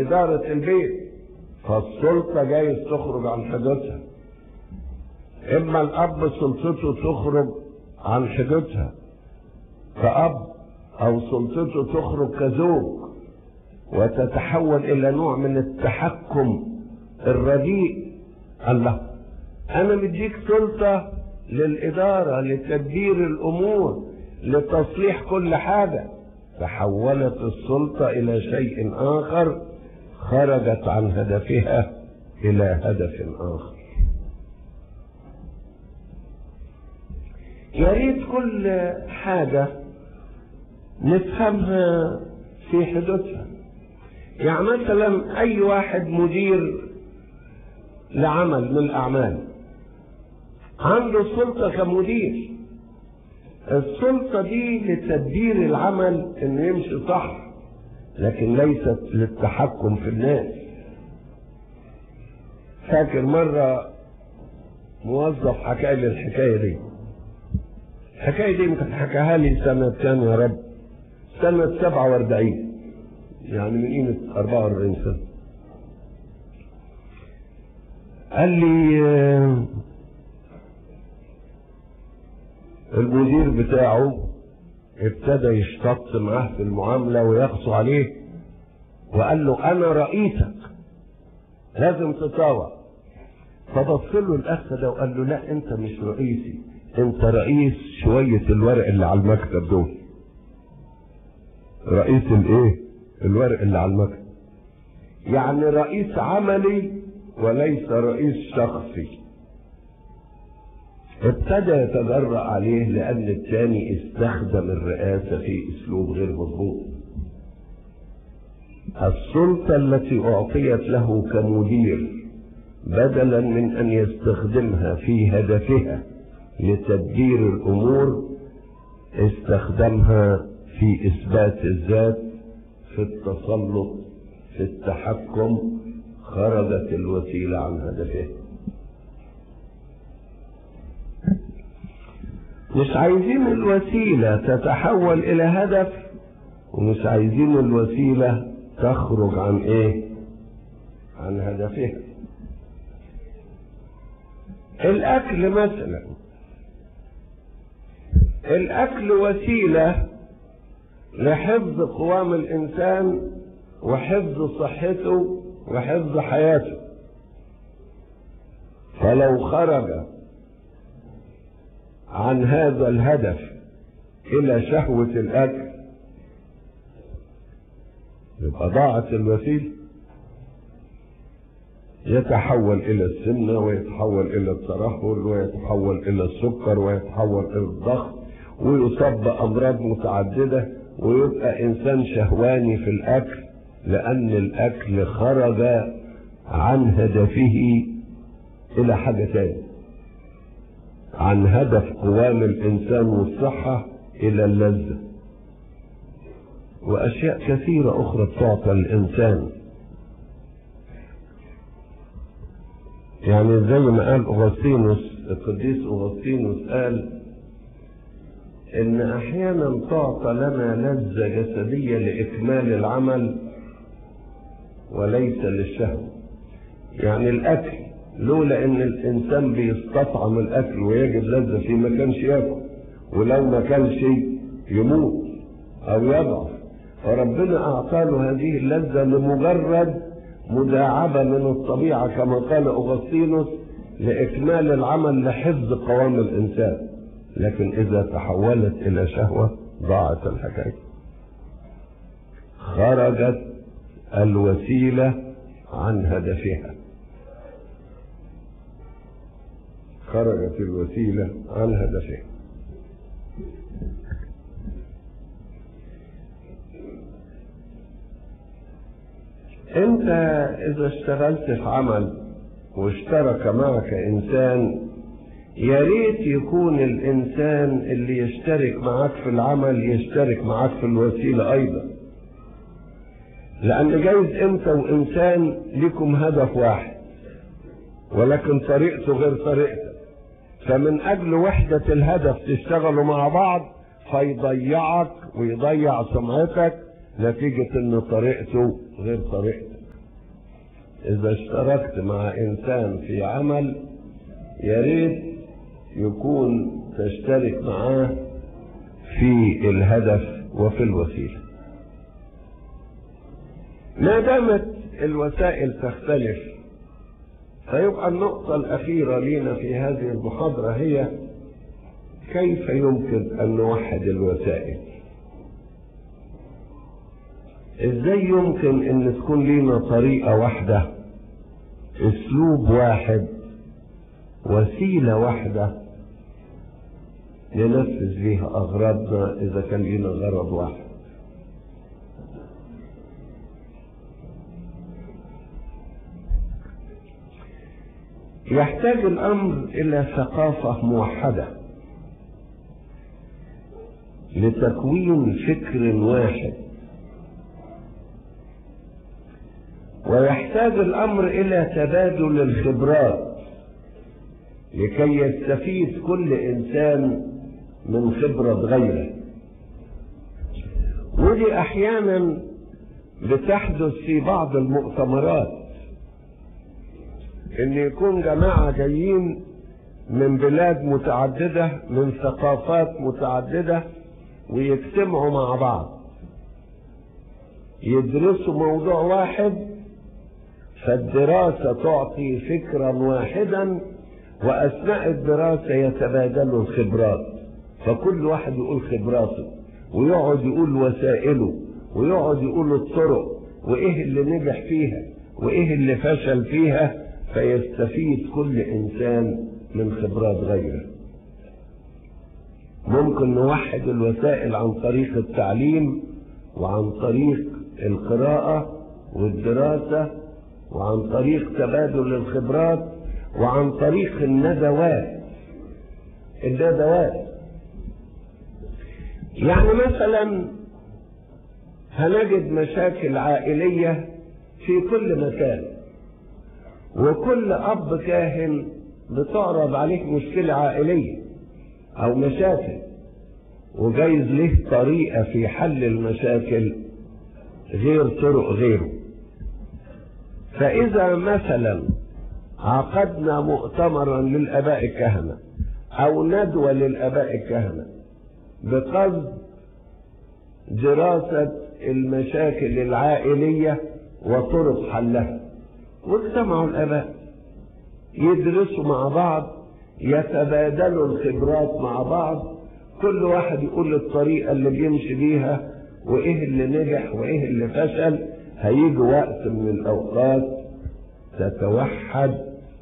إدارة البيت فالسلطة جايز تخرج عن حدودها إما الأب سلطته تخرج عن حدودها كأب أو سلطته تخرج كزوج وتتحول إلى نوع من التحكم الرديء الله أنا مديك سلطة للإدارة لتدبير الأمور لتصليح كل حاجة تحولت السلطة إلى شيء آخر خرجت عن هدفها إلى هدف آخر يا ريت كل حاجة نفهمها في حدودها يعني مثلا أي واحد مدير لعمل من الأعمال عنده سلطة كمدير السلطة دي لتدبير العمل انه يمشي صح لكن ليست للتحكم في الناس فاكر مرة موظف حكى لي الحكاية دي الحكاية دي يمكن حكاها لي سنة كام يا رب سنة 47 يعني من قيمة 44 سنة قال لي آه، المدير بتاعه ابتدى يشتط معاه في المعاملة ويقسو عليه وقال له أنا رئيسك لازم تطاوع فبص له الأخ ده وقال له لا أنت مش رئيسي أنت رئيس شوية الورق اللي على المكتب دول رئيس الإيه؟ الورق اللي على المكتب يعني رئيس عملي وليس رئيس شخصي ابتدى يتجرأ عليه لأن الثاني استخدم الرئاسة في أسلوب غير مضبوط السلطة التي أعطيت له كمدير بدلا من أن يستخدمها في هدفها لتدبير الأمور استخدمها في إثبات الذات في التسلط في التحكم خرجت الوسيلة عن هدفها مش عايزين الوسيلة تتحول إلى هدف ومش عايزين الوسيلة تخرج عن إيه؟ عن هدفها. الأكل مثلا الأكل وسيلة لحفظ قوام الإنسان وحفظ صحته وحفظ حياته فلو خرج عن هذا الهدف الى شهوة الاكل يبقى ضاعت الوسيلة يتحول الى السمنة ويتحول الى الترهل ويتحول الى السكر ويتحول الى الضغط ويصاب بامراض متعددة ويبقى انسان شهواني في الاكل لان الاكل خرج عن هدفه الى حاجة تانية عن هدف قوام الإنسان والصحة إلى اللذة وأشياء كثيرة أخرى تعطى الإنسان يعني زي ما قال أغسطينوس القديس أغسطينوس قال إن أحيانا تعطى لنا لذة جسدية لإكمال العمل وليس للشهوة يعني الأكل لولا ان الانسان بيستطعم الاكل ويجد لذة فيه ما كانش ياكل ولو ما كانش يموت او يضعف فربنا اعطى له هذه اللذة لمجرد مداعبة من الطبيعة كما قال اغسطينوس لاكمال العمل لحفظ قوام الانسان لكن اذا تحولت الى شهوة ضاعت الحكاية خرجت الوسيلة عن هدفها خرجت الوسيلة عن هدفها انت اذا اشتغلت في عمل واشترك معك انسان يا ريت يكون الانسان اللي يشترك معك في العمل يشترك معك في الوسيلة ايضا لان جايز انت وانسان لكم هدف واحد ولكن طريقته غير طريقتك فمن اجل وحدة الهدف تشتغلوا مع بعض فيضيعك ويضيع سمعتك نتيجة ان طريقته غير طريقتك إذا اشتركت مع إنسان في عمل يا ريت يكون تشترك معاه في الهدف وفي الوسيلة ما دامت الوسائل تختلف فيبقى النقطة الأخيرة لنا في هذه المحاضرة هي كيف يمكن أن نوحد الوسائل ازاي يمكن ان تكون لينا طريقة واحدة اسلوب واحد وسيلة واحدة ننفذ بيها اغراضنا اذا كان لينا غرض واحد يحتاج الامر الى ثقافة موحدة لتكوين فكر واحد ويحتاج الامر الى تبادل الخبرات لكي يستفيد كل انسان من خبرة غيره ودي احيانا بتحدث في بعض المؤتمرات ان يكون جماعة جايين من بلاد متعددة من ثقافات متعددة ويجتمعوا مع بعض يدرسوا موضوع واحد فالدراسة تعطي فكرا واحدا وأثناء الدراسة يتبادلوا الخبرات فكل واحد يقول خبراته ويقعد يقول وسائله ويقعد يقول الطرق وإيه اللي نجح فيها وإيه اللي فشل فيها فيستفيد كل إنسان من خبرات غيره ممكن نوحد الوسائل عن طريق التعليم وعن طريق القراءة والدراسة وعن طريق تبادل الخبرات وعن طريق الندوات الندوات يعني مثلا هنجد مشاكل عائلية في كل مكان وكل أب كاهن بتعرض عليه مشكلة عائلية أو مشاكل وجايز له طريقة في حل المشاكل غير طرق غيره فإذا مثلا عقدنا مؤتمرا للآباء الكهنة أو ندوة للآباء الكهنة بقصد دراسة المشاكل العائلية وطرق حلها واجتمعوا الآباء يدرسوا مع بعض يتبادلوا الخبرات مع بعض كل واحد يقول الطريقة اللي بيمشي بيها وإيه اللي نجح وإيه اللي فشل هيجي وقت من الأوقات تتوحد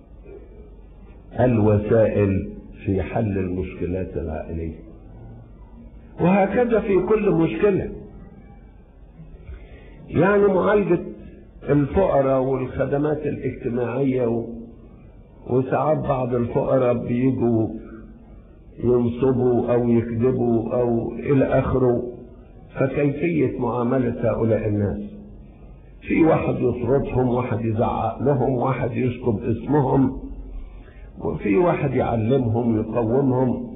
الوسائل في حل المشكلات العائلية وهكذا في كل مشكلة يعني معالجة الفقراء والخدمات الاجتماعية و... وساعات بعض الفقراء بيجوا ينصبوا أو يكذبوا أو إلى آخره فكيفية معاملة هؤلاء الناس في واحد يطردهم واحد يزعق لهم واحد يشطب اسمهم وفي واحد يعلمهم يقومهم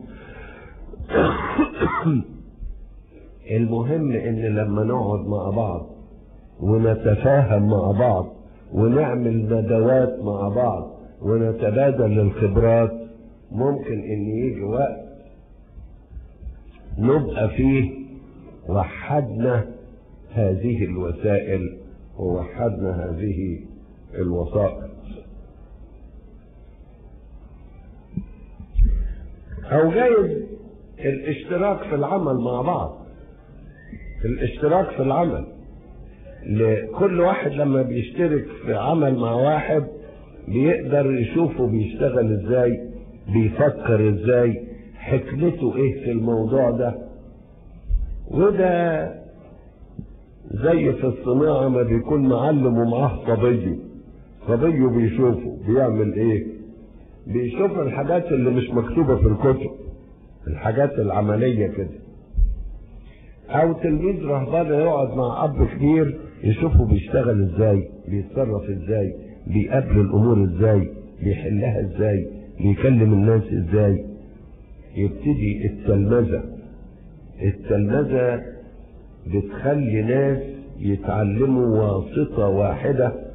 المهم ان لما نقعد مع بعض ونتفاهم مع بعض ونعمل ندوات مع بعض ونتبادل الخبرات ممكن ان يجي وقت نبقى فيه وحدنا هذه الوسائل ووحدنا هذه الوسائط او جايز الاشتراك في العمل مع بعض الاشتراك في العمل لكل واحد لما بيشترك في عمل مع واحد بيقدر يشوفه بيشتغل ازاي بيفكر ازاي حكمته ايه في الموضوع ده وده زي في الصناعة ما بيكون معلم ومعاه صبي صبي بيشوفه بيعمل ايه بيشوف الحاجات اللي مش مكتوبة في الكتب الحاجات العملية كده او تلميذ رهبانة يقعد مع اب كبير يشوفه بيشتغل ازاي بيتصرف ازاي بيقابل الامور ازاي بيحلها ازاي بيكلم الناس ازاي يبتدي التلمذة التلمذة بتخلي ناس يتعلموا واسطة واحدة